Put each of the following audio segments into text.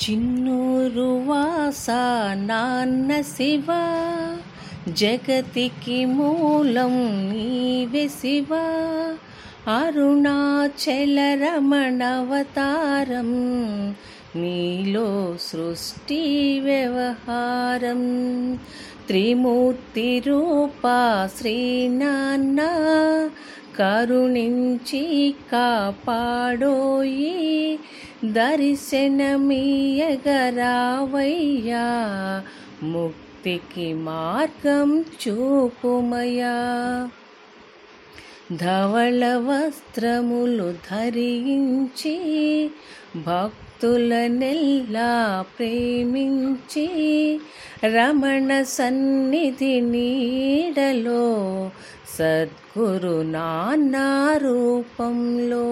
చిన్నూరు వాస నాన్న శివ జగతికి మూలం నీవే శివ అరుణాచల రమణవతారం నీలో సృష్టి వ్యవహారం త్రిమూర్తి రూప శ్రీనాన్న కరుణించి కాపాడోయి దర్శనమీయగరావయ్యా ముక్తికి మార్గం చూపుమయా ధవళ వస్త్రములు ధరించి భక్తులనెల్లా ప్రేమించి రమణ సన్నిధి నీడలో సద్గురు నాన్న రూపంలో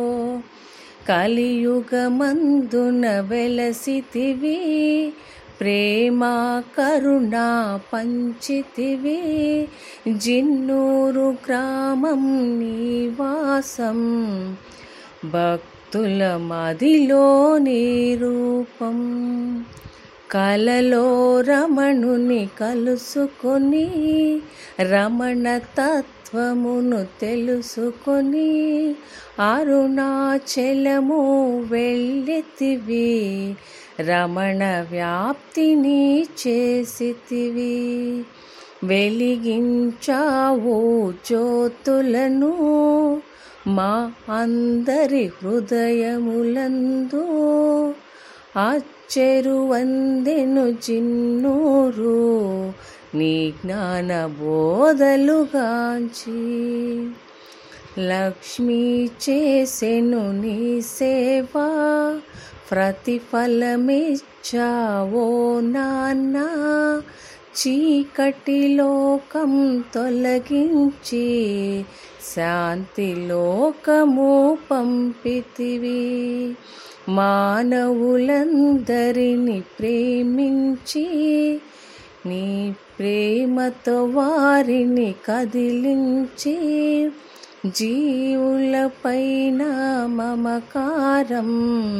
కలియుగమందున వెలసితివి ప్రేమ కరుణ పంచితివి జిన్నూరు గ్రామం నివాసం భక్తుల మదిలో నీ రూపం కలలో రమణుని కలుసుకొని రమణ తత్వమును తెలుసుకొని అరుణాచలము వెళ్ళితివి రమణ వ్యాప్తిని చేసితివి వెలిగించావు జ్యోతులను మా అందరి హృదయములందు అచ్చెరువందెను చిన్నూరు నీ జ్ఞాన బోధలుగాంచి లక్ష్మీ చేసెను నీ సేవ ప్రతిఫలమిచ్చావో నాన్న చీకటి లోకం తొలగించి శాంతి లోకము పంపితివి మానవులందరిని ప్రేమించి నీ ప్రేమతో వారిని కదిలించి జీవులపైన మమకారం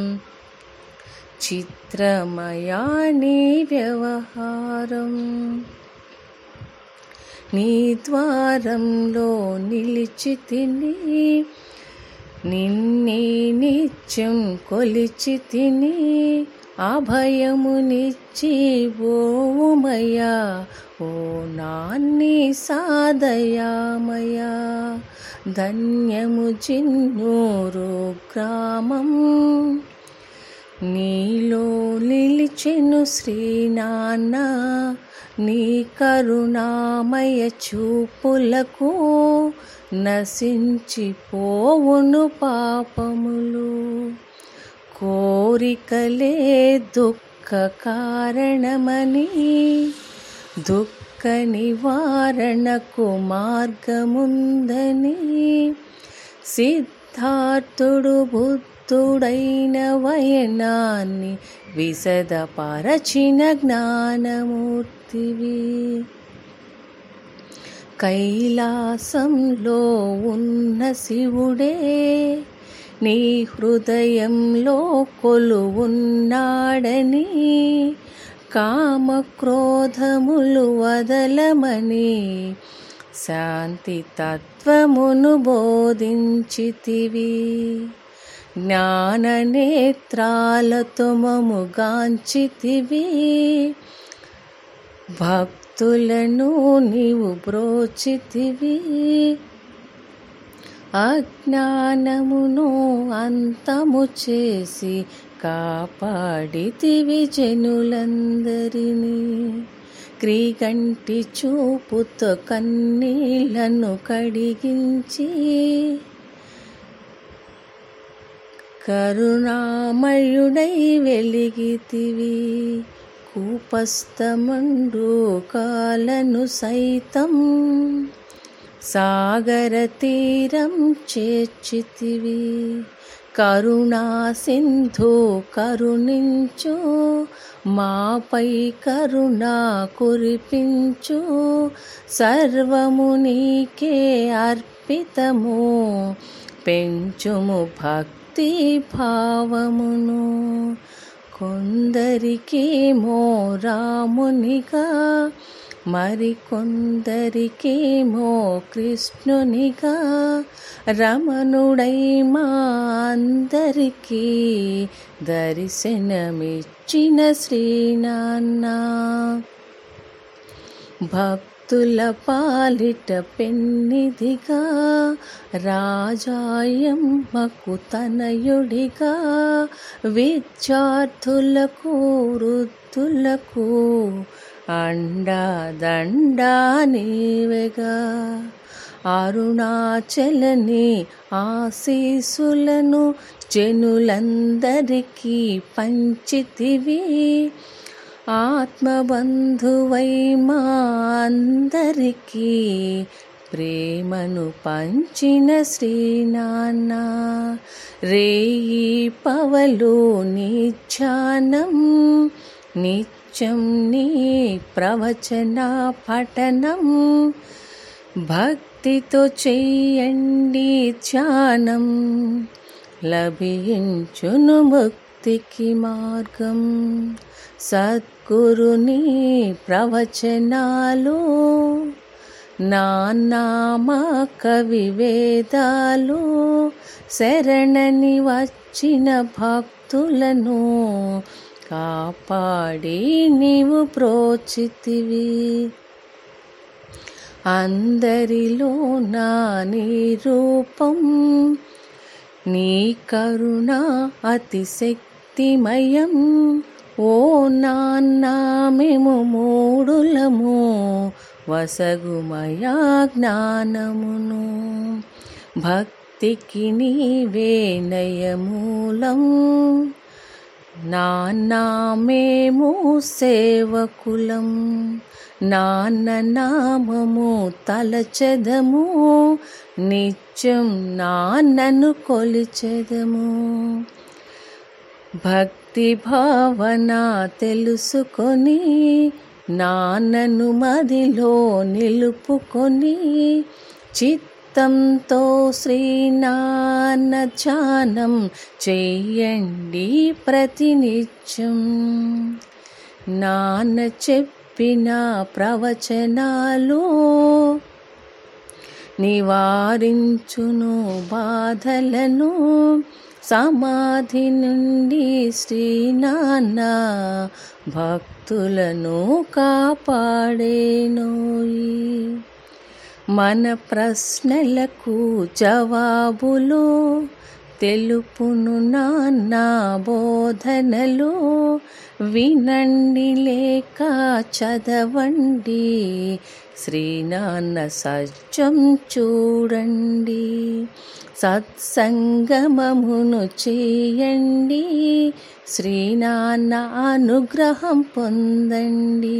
చిత్రమయాని వ్యవహారం నీ ద్వారంలో నిలిచి తిని నిన్నే నిత్యం కొలిచి తిని అభయమునిచ్చి ఓమయ్యా ఓ నాన్ని సాదయామయా ధన్యము చిన్నూరు గ్రామం నీలో నిలిచెను శ్రీనాన్న నీ కరుణామయ చూపులకు నశించిపోవును పాపములు కోరికలే దుఃఖ కారణమని దుఃఖ నివారణకు మార్గముందని సిద్ధార్థుడు బుద్ధుడైన వయనాన్ని విశదపరచిన జ్ఞానమూర్తివి కైలాసంలో ఉన్న శివుడే నీ హృదయంలో కొలువున్నాడని కామక్రోధములు వదలమని శాంతి తత్వమును బోధించితివి జ్ఞాననేత్రాలతో మముగాంచితివి భక్తులను నీవు బ్రోచితివి అజ్ఞానమును అంతము చేసి కాపాడితివి జనులందరినీ క్రీగంటి చూపుతో కన్నీళ్లను కడిగించి కరుణామయుడై వెలిగితివి కూపస్థమండు కాలను సైతం సాగర తీరం చేర్చితివి కరుణా సింధు కరుణించు మాపై కరుణా కురిపించు సర్వము నీకే అర్పితము పెంచుము భక్తి భావమును కొందరికేమో రామునిగా మరికొందరికేమో కృష్ణునిగా రమణుడై మా అందరికీ దర్శనమిచ్చిన శ్రీనాన్న భక్తుల పాలిట పెన్నిదిగా రాజాయమ్మకు తనయుడిగా విద్యార్థులకు వృద్ధులకు అండాదండా నీవెగా అరుణాచలని ఆశీసులను జనులందరికీ పంచితివి ఆత్మబంధువై మా అందరికీ ప్రేమను పంచిన శ్రీనాన్న రేయి పవలు నిధ్యానం నిత్యం నీ ప్రవచన పఠనం భక్తితో చెయ్యండి ధ్యానం లభించును ముక్తికి మార్గం సద్గురుని ప్రవచనాలు నానామ కవి వేదాలు శరణని వచ్చిన భక్తులను కాపాడి నీవు ప్రోచితివి అందరిలో నా నీ రూపం నీ కరుణ అతిశక్తిమయం ఓ నాన్న మేము మూడులము వసగుమయా జ్ఞానమును భక్తికి నీవే నయమూలం నాన్న మేము సేవకులం నాన్న నామము తలచెదము నిత్యం నాన్నను కొలిచెదము భక్తి భావన తెలుసుకొని నాన్నను మదిలో నిలుపుకొని చిత్తంతో శ్రీనాన్న ధ్యానం చెయ్యండి ప్రతినిత్యం నాన్న చెప్పిన ప్రవచనాలు నివారించును బాధలను సమాధి నుండి శ్రీనాన్న భక్తులను కాపాడేనోయి మన ప్రశ్నలకు జవాబులు తెలుపును నాన్న బోధనలు వినండి లేక చదవండి శ్రీనాన్న సత్యం చూడండి సత్సంగమమును చేయండి శ్రీనాన్న అనుగ్రహం పొందండి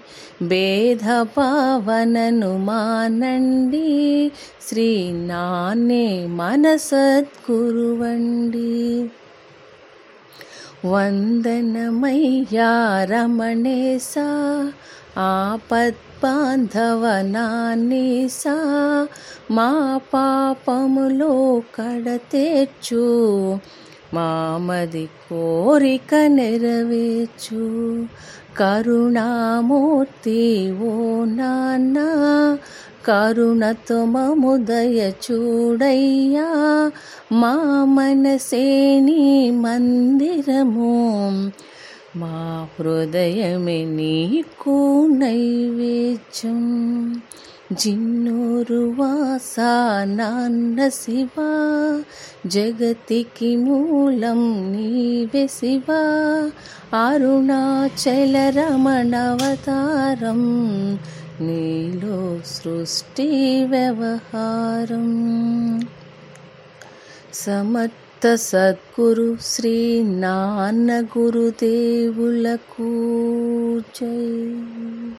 భేదభావనను మానండి శ్రీనాన్నే మన సద్గురువండి వందనమయ్యా రమణేశా ఆపద్బాంధవనానీసా మా పాపములో కడతేర్చు మామది కోరిక నెరవేర్చు కరుణామూర్తి ఓ నాన్న కరుణతో మముదయ చూడయ్యా మా మనసేని మందిరము మా హృదయమే నీకు నైవేద్యం జిన్నూరు వాసా నాన్న శివా జగతికి మూలం నీవే శివా అరుణాచల రమణవతారం నీలో సృష్టి వ్యవహారం సమర్థ సద్గురు శ్రీ నాన్న గురుదేవులకు జై